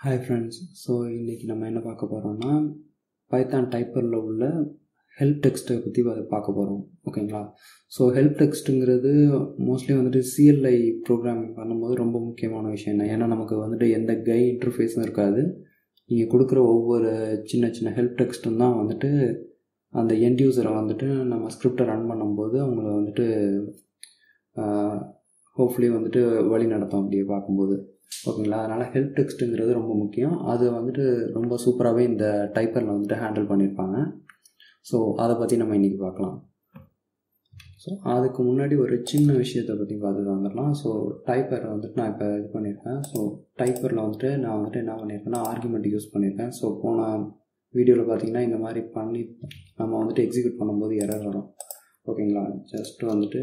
hi friends so இன்றைக்கி நம்ம என்ன பார்க்க போகிறோம்னா பைத்தான் டைப்பரில் உள்ள ஹெல்ப் டெக்ஸ்ட்டை பற்றி பார்க்க போகிறோம் ஓகேங்களா ஸோ ஹெல்ப் டெக்ஸ்ட்டுங்கிறது மோஸ்ட்லி வந்துட்டு சிஎல்ஐ ப்ரோக்ராமிங் பண்ணும்போது ரொம்ப முக்கியமான விஷயம் தான் ஏன்னா நமக்கு வந்துட்டு எந்த கை இன்டர்ஃபேஸும் இருக்காது நீங்கள் கொடுக்குற ஒவ்வொரு சின்ன சின்ன ஹெல்ப் டெக்ஸ்ட்டும் தான் வந்துட்டு அந்த எண்ட் யூஸரை வந்துட்டு நம்ம ஸ்கிரிப்டை ரன் பண்ணும்போது அவங்கள வந்துட்டு ஹோப்ஃபுல்லி வந்துட்டு வழி நடத்தும் அப்படியே பார்க்கும்போது ஓகேங்களா அதனால் ஹெல்ப் டெக்ஸ்ட்டுங்கிறது ரொம்ப முக்கியம் அது வந்துட்டு ரொம்ப சூப்பராகவே இந்த டைப்பரில் வந்துட்டு ஹேண்டில் பண்ணியிருப்பாங்க ஸோ அதை பற்றி நம்ம இன்றைக்கி பார்க்கலாம் ஸோ அதுக்கு முன்னாடி ஒரு சின்ன விஷயத்தை பற்றி பார்த்துட்டு வந்துடலாம் ஸோ டைப்பரை வந்துட்டு நான் இப்போ இது பண்ணியிருக்கேன் ஸோ டைப்பரில் வந்துட்டு நான் வந்துட்டு என்ன பண்ணியிருக்கேன்னா ஆர்குமெண்ட் யூஸ் பண்ணியிருக்கேன் ஸோ போன வீடியோவில் பார்த்தீங்கன்னா இந்த மாதிரி பண்ணி நம்ம வந்துட்டு எக்ஸிக்யூட் பண்ணும்போது எரர் வரும் ஓகேங்களா ஜஸ்ட் வந்துட்டு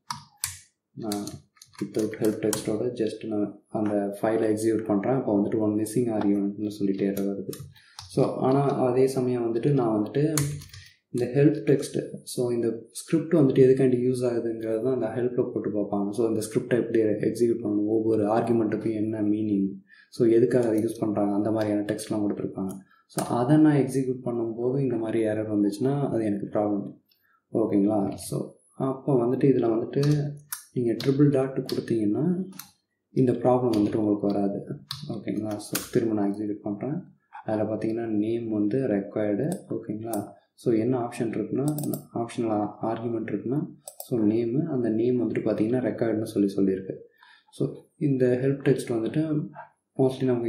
நான் வித்தவுட் ஹெல்ப் டெக்ஸ்ட்டோட ஜஸ்ட் நான் அந்த ஃபைலை எக்ஸிக்யூட் பண்ணுறேன் அப்போ வந்துட்டு ஒன் மிஸ்ஸிங் ஆர்கியூமெண்ட்னு சொல்லிட்டு எரர் வருது ஸோ ஆனால் அதே சமயம் வந்துட்டு நான் வந்துட்டு இந்த ஹெல்ப் டெக்ஸ்ட்டு ஸோ இந்த ஸ்கிரிப்ட் வந்துட்டு எதுக்காண்டி யூஸ் ஆகுதுங்கிறது தான் அந்த ஹெல்ப்பில் போட்டு பார்ப்பாங்க ஸோ இந்த ஸ்கிரிப்டை எப்படி எக்ஸிக்யூட் பண்ணணும் ஒவ்வொரு ஆர்குமெண்ட்டுக்கும் என்ன மீனிங் ஸோ எதுக்காக அதை யூஸ் பண்ணுறாங்க அந்த மாதிரியான டெக்ஸ்ட்லாம் கொடுத்துருப்பாங்க ஸோ அதை நான் எக்ஸிக்யூட் பண்ணும்போது இந்த மாதிரி எரர் வந்துச்சுன்னா அது எனக்கு ப்ராப்ளம் ஓகேங்களா ஸோ அப்போ வந்துட்டு இதில் வந்துட்டு நீங்கள் ட்ரிபிள் டாட் கொடுத்தீங்கன்னா இந்த ப்ராப்ளம் வந்துட்டு உங்களுக்கு வராது ஓகேங்களா ஸோ திரும்ப நான் எக்ஸிக்யூட் பண்ணுறேன் அதில் பார்த்தீங்கன்னா நேம் வந்து ரெக்வயர்டு ஓகேங்களா ஸோ என்ன ஆப்ஷன் இருக்குன்னா ஆப்ஷனில் ஆர்குமெண்ட் இருக்குன்னா ஸோ நேமு அந்த நேம் வந்துட்டு பார்த்தீங்கன்னா ரெக்கார்டுன்னு சொல்லி சொல்லியிருக்கு ஸோ இந்த ஹெல்ப் டெக்ஸ்ட் வந்துட்டு மோஸ்ட்லி நமக்கு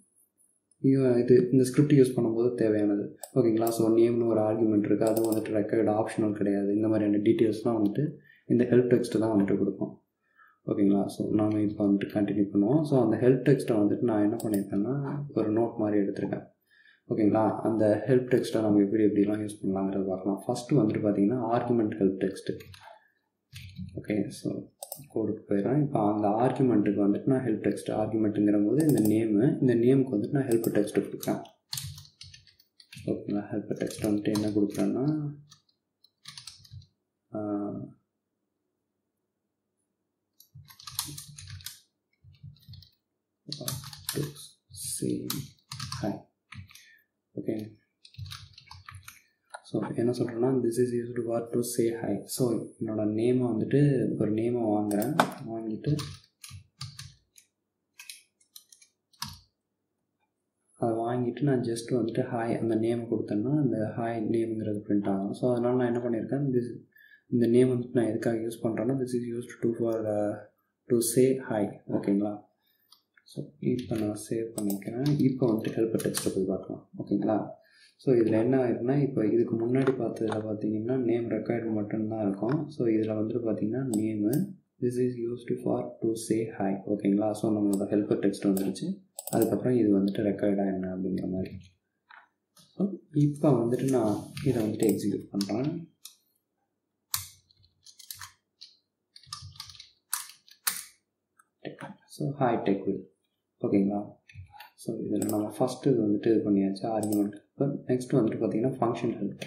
இது இந்த ஸ்கிரிப்ட் யூஸ் பண்ணும்போது தேவையானது ஓகேங்களா ஸோ நேம்னு ஒரு ஆர்குமெண்ட் இருக்குது அதுவும் வந்துட்டு ரெக்கார்டு ஆப்ஷனல் கிடையாது இந்த மாதிரியான டீட்டெயில்ஸ்லாம் வந்துட்டு இந்த ஹெல்ப் டெக்ஸ்ட்டு தான் வந்துட்டு கொடுக்கும் ஓகேங்களா ஸோ நாம் இப்போ வந்துட்டு கண்டினியூ பண்ணுவோம் ஸோ அந்த ஹெல்ப் டெக்ஸ்ட்டை வந்துட்டு நான் என்ன பண்ணியிருக்கேன்னா ஒரு நோட் மாதிரி எடுத்திருக்கேன் ஓகேங்களா அந்த ஹெல்ப் டெக்ஸ்ட்டை நம்ம எப்படி எப்படிலாம் யூஸ் பண்ணலாங்கிறத பார்க்கலாம் ஃபஸ்ட்டு வந்துட்டு பார்த்தீங்கன்னா argument help text okay so கோடுக்கு போயிடுறேன் இப்போ அந்த ஆர்குமெண்ட்டுக்கு வந்துட்டு நான் ஹெல்ப் டெக்ஸ்ட் ஆர்குமெண்ட்டுங்கிற போது இந்த நேமு இந்த நேமுக்கு வந்துட்டு நான் ஹெல்ப் டெக்ஸ்ட்டு கொடுக்குறேன் ஓகேங்களா ஹெல்ப் டெக்ஸ்ட் வந்துட்டு என்ன கொடுக்குறேன்னா see hi ஓகே ஸோ என்ன சொல்கிறேன்னா this is used for to say hi so என்னோட நேமை வந்துட்டு ஒரு நேமை வாங்குகிறேன் வாங்கிட்டு அதை வாங்கிட்டு நான் ஜஸ்ட் வந்துட்டு ஹாய் அந்த நேமை கொடுத்தேன்னா அந்த ஹாய் நேமுங்கிறது பிரிண்ட் ஆகும் ஸோ அதனால் நான் என்ன பண்ணியிருக்கேன் திஸ் இந்த நேம் வந்துட்டு நான் எதுக்காக யூஸ் பண்ணுறேன்னா this is used to for to say hi ஓகேங்களா ஸோ இப்போ நான் சேவ் பண்ணிக்கிறேன் இப்போ வந்துட்டு ஹெல்ப் டெக்ஸ்ட்டை போய் பார்க்கலாம் ஓகேங்களா ஸோ இதில் என்ன ஆயிருக்குன்னா இப்போ இதுக்கு முன்னாடி பார்த்ததில் பார்த்தீங்கன்னா நேம் ரெக்கார்டு மட்டும்தான் இருக்கும் ஸோ இதில் வந்துட்டு பார்த்தீங்கன்னா name this is used for to say hi ஓகேங்களா ஸோ நம்மளோட ஹெல்ப்பர் டெக்ஸ்ட் வந்துருச்சு அதுக்கப்புறம் இது வந்துட்டு ரெக்கார்டாக என்ன அப்படிங்கிற மாதிரி ஸோ இப்போ வந்துட்டு நான் இதை வந்துட்டு எக்ஸிக்யூட் பண்ணுறேன் ஸோ ஹாய் டெக் வில் ஓகேங்களா ஸோ இதில் நம்ம ஃபஸ்ட்டு இது வந்துட்டு இது பண்ணியாச்சு ஆர்குமெண்ட் இப்போ நெக்ஸ்ட் வந்துட்டு பார்த்தீங்கன்னா ஃபங்க்ஷன் ஹெல்ப்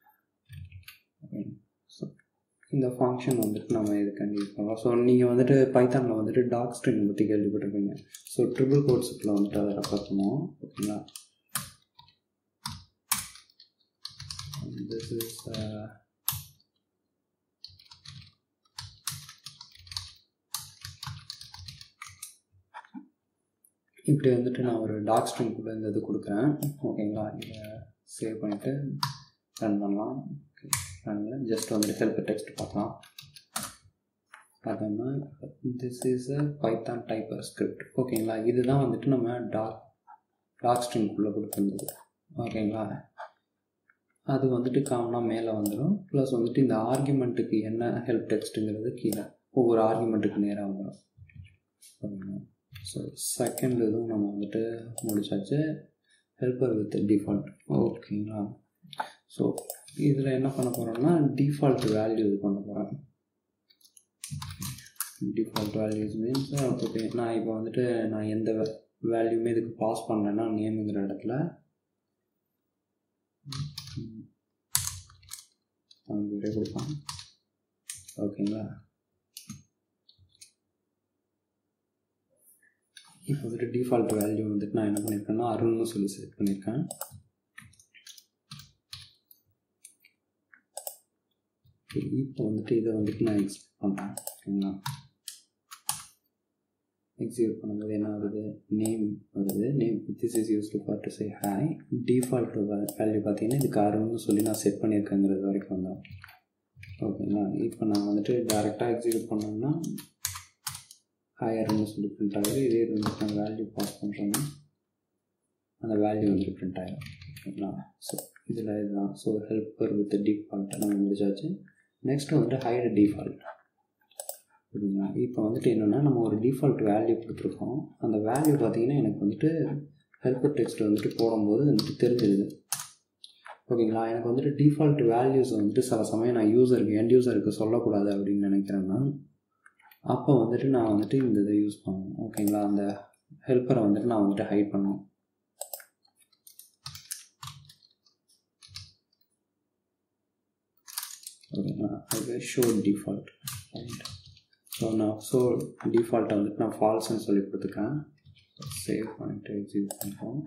ஸோ இந்த ஃபங்க்ஷன் வந்துட்டு நம்ம இதுக்காண்டி யூஸ் பண்ணுறோம் ஸோ நீங்கள் வந்துட்டு பைத்தானில் வந்துட்டு டாக் ஸ்ட்ரிங் பற்றி கேள்விப்பட்டிருப்பீங்க ஸோ ட்ரிபிள் கோட்ஸுக்குள்ள வந்துட்டு அதை ரெஃபர் பண்ணுவோம் ஓகேங்களா திஸ் இஸ் இப்படி வந்துட்டு நான் ஒரு டாக் ஸ்ட்ரிங்குள்ளே இந்த இது கொடுக்குறேன் ஓகேங்களா இதை சேவ் பண்ணிவிட்டு ரன் பண்ணலாம் ஓகே ரன் ஜஸ்ட் வந்துட்டு ஹெல்ப் டெக்ஸ்ட் பார்க்கலாம் பார்த்தோம்னா this is a Python Typer script ஓகேங்களா இதுதான் வந்துட்டு நம்ம டாக் டாக் ஸ்ட்ரிங்குள்ளே கொடுத்துருந்தது ஓகேங்களா அது வந்துட்டு காமனாக மேலே வந்துடும் ப்ளஸ் வந்துட்டு இந்த ஆர்குமெண்ட்டுக்கு என்ன ஹெல்ப் டெக்ஸ்ட்டுங்கிறது கீழே ஒவ்வொரு ஆர்குமெண்ட்டுக்கு நேராக வந்துடும் ஓகேங்களா ஸோ செகண்ட் இதுவும் நம்ம வந்துட்டு முடிச்சாச்சு ஹெல்ப்பர் வித் டிஃபால்ட் ஓகேங்களா ஸோ இதில் என்ன பண்ண போகிறோம்னா டிஃபால்ட் வேல்யூ இது பண்ண போகிறேன் டிஃபால்ட் வேல்யூஸ் மீன்ஸ் ஓகே நான் இப்போ வந்துட்டு நான் எந்த வேல்யூமே இதுக்கு பாஸ் பண்ணேன்னா நேமுங்கிற இடத்துல அவங்க கொடுப்பான் ஓகேங்களா இப்போ வந்துட்டு டிஃபால்ட் வேல்யூ வந்துட்டு நான் என்ன பண்ணியிருக்கேன்னா அருண்னு சொல்லி செட் பண்ணியிருக்கேன் இப்போ வந்துட்டு இதை வந்துட்டு நான் எக்ஸிக்யூட் பண்ணுறேன் ஓகேங்களா எக்ஸிக்யூட் பண்ணும்போது என்ன வருது நேம் வருது name this is used for to say hi default value பார்த்தீங்கன்னா இதுக்கு அருண்னு சொல்லி நான் செட் பண்ணியிருக்கேங்கிறது வரைக்கும் வந்தோம் ஓகேங்களா இப்போ நான் வந்துட்டு டேரெக்டாக எக்ஸிக்யூட் பண்ணோம்னா ஹையர்னு சொல்லி பிரிண்ட் ஆகுது இதே இது வந்துட்டு நான் வேல்யூ பாஸ் பண்ணுறேன்னா அந்த வேல்யூ வந்துட்டு பிரிண்ட் ஆகிடும் ஓகேங்களா ஸோ இதில் இதுதான் ஸோ ஹெல்ப்பர் வித் டிஃபால்ட் நம்ம முடிச்சாச்சு நெக்ஸ்ட் வந்துட்டு ஹைட் டிஃபால்ட் ஓகேங்களா இப்போ வந்துட்டு என்னென்னா நம்ம ஒரு டிஃபால்ட் வேல்யூ கொடுத்துருக்கோம் அந்த வேல்யூ பார்த்தீங்கன்னா எனக்கு வந்துட்டு ஹெல்ப்பர் டெக்ஸ்ட் வந்துட்டு போடும்போது வந்துட்டு தெரிஞ்சிடுது ஓகேங்களா எனக்கு வந்துட்டு டிஃபால்ட் வேல்யூஸ் வந்துட்டு சில சமயம் நான் யூசருக்கு எண்ட் யூசருக்கு சொல்லக்கூடாது அப்படின்னு நினைக்கிறேன்னா அப்போ வந்துட்டு நான் வந்துட்டு இந்த இதை யூஸ் பண்ணணும் ஓகேங்களா அந்த ஹெல்ப்பரை வந்துட்டு நான் வந்துட்டு ஹைட் பண்ணணும் ஓகேங்களா அது ஷோ டிஃபால்ட் ரைட் ஸோ நான் ஸோ டிஃபால்ட்டை வந்துட்டு நான் ஃபால்ஸ்னு சொல்லி கொடுத்துருக்கேன் சேவ் பண்ணிட்டு எக்ஸிக்யூட் பண்ணுறோம்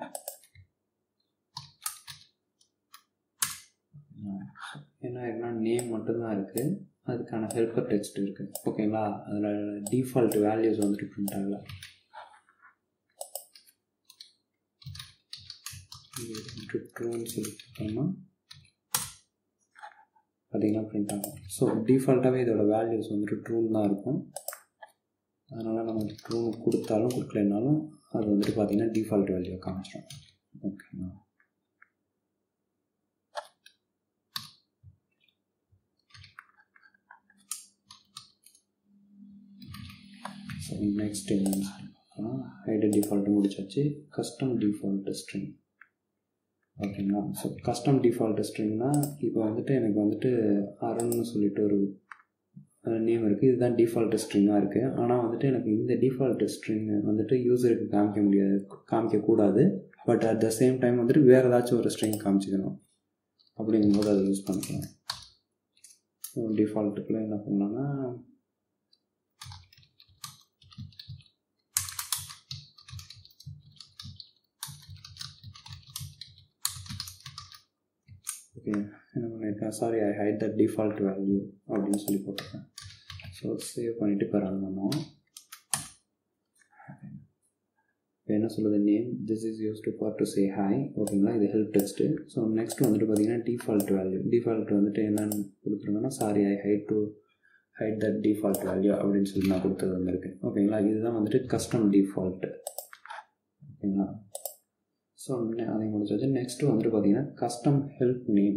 ஏன்னா என்ன நேம் மட்டும்தான் இருக்குது அதுக்கான ஹெல்ப்பர் டெக்ஸ்ட் இருக்குது ஓகேங்களா அதில் டிஃபால்ட் வேல்யூஸ் வந்துட்டு பிரிண்ட் ஆகல ட்ரூன்னு சொல்லி கொடுத்தோம்னா பார்த்தீங்கன்னா பிரிண்ட் ஆகும் ஸோ டிஃபால்ட்டாகவே இதோட வேல்யூஸ் வந்துட்டு ட்ரூன் தான் இருக்கும் அதனால் நம்ம ட்ரூ கொடுத்தாலும் கொடுக்கலனாலும் அது வந்துட்டு பார்த்தீங்கன்னா டிஃபால்ட் வேல்யூ காமிச்சிடும் ஓகேங்களா ஸோ நெக்ஸ்ட் என்னன்னு ஹைடு டிஃபால்ட் முடிச்சாச்சு கஸ்டம் டிஃபால்ட் ஸ்ட்ரிங் ஓகேங்களா ஸோ கஸ்டம் டிஃபால்ட் ஸ்ட்ரிங்னா இப்போ வந்துட்டு எனக்கு வந்துட்டு அருண்னு சொல்லிட்டு ஒரு நேம் இருக்குது இதுதான் டிஃபால்ட் ஸ்ட்ரிங்காக இருக்குது ஆனால் வந்துட்டு எனக்கு இந்த டிஃபால்ட் ஸ்ட்ரிங் வந்துட்டு யூசருக்கு காமிக்க முடியாது காமிக்கக்கூடாது but at the same time வந்துட்டு வேறு ஏதாச்சும் ஒரு ஸ்ட்ரிங் காமிச்சிக்கணும் அப்படிங்கும்போது அதை யூஸ் பண்ணிக்கலாம் ஸோ டிஃபால்ட்டுக்குள்ளே என்ன பண்ணலான்னா ஓகே என்ன பண்ணியிருக்கேன் sorry I hide the default value அப்படின்னு சொல்லி போட்டிருக்கேன் ஸோ சேவ் பண்ணிவிட்டு இப்போ ரன் பண்ணுவோம் இப்போ என்ன சொல்லுது name this is use to for to say hi ஓகேங்களா இது ஹெல்ப் டெக்ஸ்ட்டு ஸோ நெக்ஸ்ட் வந்துட்டு பார்த்தீங்கன்னா டிஃபால்ட் வேல்யூ டிஃபால்ட் வந்துட்டு என்னென்னு கொடுத்துருங்கன்னா sorry I hide to hide that default value அப்படின்னு சொல்லி நான் கொடுத்தது வந்திருக்கு ஓகேங்களா இதுதான் வந்துட்டு கஸ்டம் டிஃபால்ட்டு ஓகேங்களா ஸோ அதை முடிச்சாச்சு நெக்ஸ்ட்டு வந்துட்டு பார்த்தீங்கன்னா கஸ்டம் ஹெல்ப் நேம்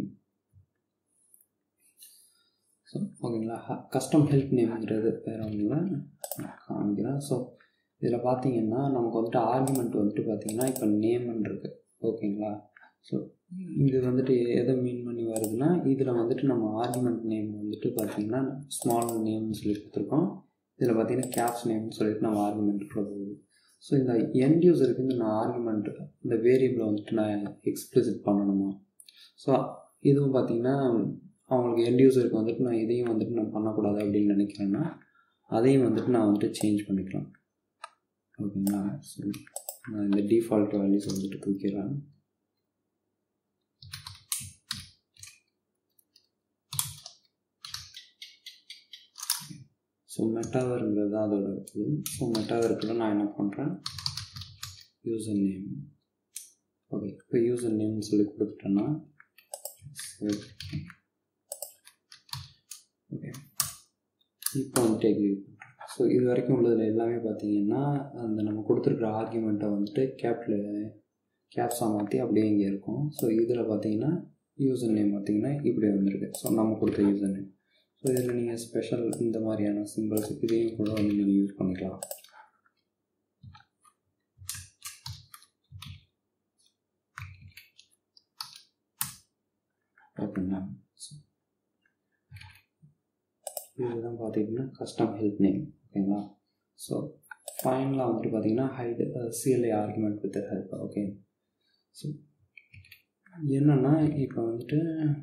ஸோ ஓகேங்களா கஸ்டம் ஹெல்ப் நேம்ங்கிறது வேறு ஒன்றும் இல்லை காமிக்கிறேன் ஸோ இதில் பார்த்தீங்கன்னா நமக்கு வந்துட்டு ஆர்குமெண்ட் வந்துட்டு பார்த்தீங்கன்னா இப்போ நேம்னு இருக்குது ஓகேங்களா ஸோ இது வந்துட்டு எதை மீன் பண்ணி வருதுன்னா இதில் வந்துட்டு நம்ம ஆர்குமெண்ட் நேம் வந்துட்டு பார்த்தீங்கன்னா ஸ்மால் நேம்னு சொல்லி கொடுத்துருக்கோம் இதில் பார்த்தீங்கன்னா கேப்ஸ் நேம்னு சொல்லிட்டு நம்ம ஆர்குமெண்ட்டுக்குள்ள போகுது ஸோ இந்த எண்ட் யூஸருக்கு இந்த நான் ஆர்குமெண்ட் இந்த வேரியபிளை வந்துட்டு நான் எக்ஸ்பிளிசிட் பண்ணணுமா ஸோ இதுவும் பார்த்தீங்கன்னா அவங்களுக்கு எண்ட் யூஸருக்கு வந்துட்டு நான் இதையும் வந்துட்டு நான் பண்ணக்கூடாது அப்படின்னு நினைக்கிறேன்னா அதையும் வந்துட்டு நான் வந்துட்டு சேஞ்ச் பண்ணிக்கலாம் ஓகேங்களா ஸோ நான் இந்த டிஃபால்ட் வேல்யூஸ் வந்துட்டு தூக்கிறேன் ஸோ மெட்டாவருங்கிறது தான் அதோட இருக்குது ஸோ மெட்டாவருக்குள்ள நான் என்ன பண்ணுறேன் யூசர் நேம் ஓகே இப்போ யூசர் நேம்னு சொல்லி கொடுத்துட்டேன்னா ஓகே இப்போ வந்துட்டு எக்ஸிக்யூட் பண்ணுறேன் ஸோ இது வரைக்கும் உள்ளதில் எல்லாமே பார்த்தீங்கன்னா அந்த நம்ம கொடுத்துருக்குற ஆர்குமெண்ட்டை வந்துட்டு கேப்பில் கேப்ஸாக மாற்றி அப்படியே இங்கே இருக்கும் ஸோ இதில் பார்த்தீங்கன்னா யூசர் நேம் பார்த்தீங்கன்னா இப்படி வந்திருக்கு ஸோ நம்ம கொடுத்த யூசர் நேம் ஸோ இதில் நீங்கள் ஸ்பெஷல் இந்த மாதிரியான சிம்பிள்ஸ் இதையும் கூட வந்து நீங்கள் யூஸ் பண்ணிக்கலாம் ஓகேங்களா இதுதான் பார்த்தீங்கன்னா கஸ்டம் ஹெல்ப் நேம் ஓகேங்களா ஸோ ஃபைனலாக வந்துட்டு பார்த்தீங்கன்னா hide CLI argument with help okay so என்னென்னா இப்போ வந்துட்டு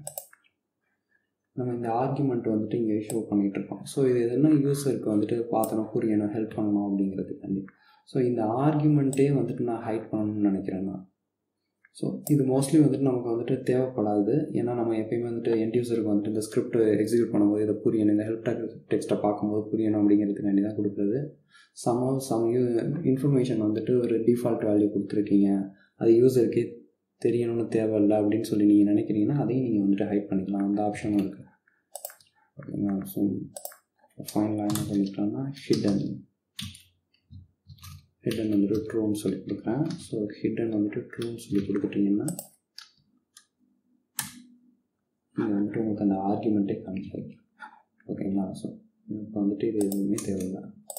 நம்ம இந்த ஆர்குமெண்ட் வந்துட்டு இங்கே ஷோ பண்ணிகிட்டு இருக்கோம் ஸோ இது எதுனா யூஸருக்கு வந்துட்டு பார்த்தணும் புரியணும் ஹெல்ப் பண்ணணும் அப்படிங்கிறதுக்காண்டி ஸோ இந்த ஆர்கியூமெண்ட்டே வந்துட்டு நான் ஹைட் பண்ணணும்னு நினைக்கிறேன் நான் ஸோ இது மோஸ்ட்லி வந்துட்டு நமக்கு வந்துட்டு தேவைப்படாது ஏன்னா நம்ம எப்பயுமே வந்துட்டு எண்ட் யூசருக்கு வந்துட்டு இந்த ஸ்கிரிப்ட் எக்ஸிக்யூட் பண்ணும்போது இதை புரியணும் இந்த ஹெல்ப் டெக்ஸ்ட்டை பார்க்கும்போது புரியணும் அப்படிங்கிறதுக்காண்டி தான் கொடுக்குறது சம சம் இன்ஃபர்மேஷன் வந்துட்டு ஒரு டிஃபால்ட் வேல்யூ கொடுத்துருக்கீங்க அது யூசருக்கே தெரியணும்னு தேவையில்லை அப்படின்னு சொல்லி நீங்கள் நினைக்கிறீங்கன்னா அதையும் நீங்கள் வந்துட்டு ஹைட் பண்ணிக்கலாம் அந்த ஆப்ஷனும் இருக்குது ஓகேங்களா ஸோ ஃபைனலாக என்ன பண்ணிக்கலாம்னா ஹிடன் ஹிடன் வந்துட்டு ட்ரூன்னு சொல்லி கொடுக்குறேன் ஸோ ஹிடன் வந்துட்டு ட்ரூன்னு சொல்லி கொடுத்துட்டிங்கன்னா நீங்கள் வந்துட்டு உங்களுக்கு அந்த ஆர்குமெண்ட்டே காமிக்காது ஓகேங்களா ஸோ இப்போ வந்துட்டு இது எதுவுமே தேவையில்லை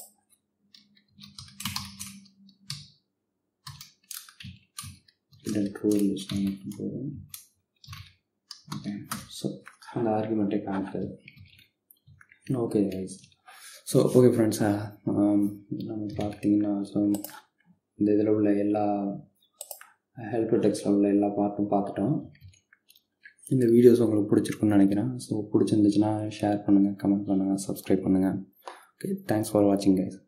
ஹிடன் ட்ரூ இருந்துச்சுன்னா மட்டும் போதும் ஓகே ஸோ அந்த ஆர்குமெண்ட்டே காமிக்காது okay guys so okay friends நம்ம பார்த்தீங்கன்னா ஸோ இந்த இதில் உள்ள எல்லா ஹெல்ப் டெக்ஸ்டில் உள்ள எல்லா பார்ட்டும் பார்த்துட்டோம் இந்த வீடியோஸ் உங்களுக்கு பிடிச்சிருக்குன்னு நினைக்கிறேன் ஸோ பிடிச்சிருந்துச்சுன்னா ஷேர் பண்ணுங்கள் கமெண்ட் பண்ணுங்கள் சப்ஸ்கிரைப் பண்ணுங்கள் ஓகே தேங்க்ஸ் ஃபார் வாட்சிங் கைஸ்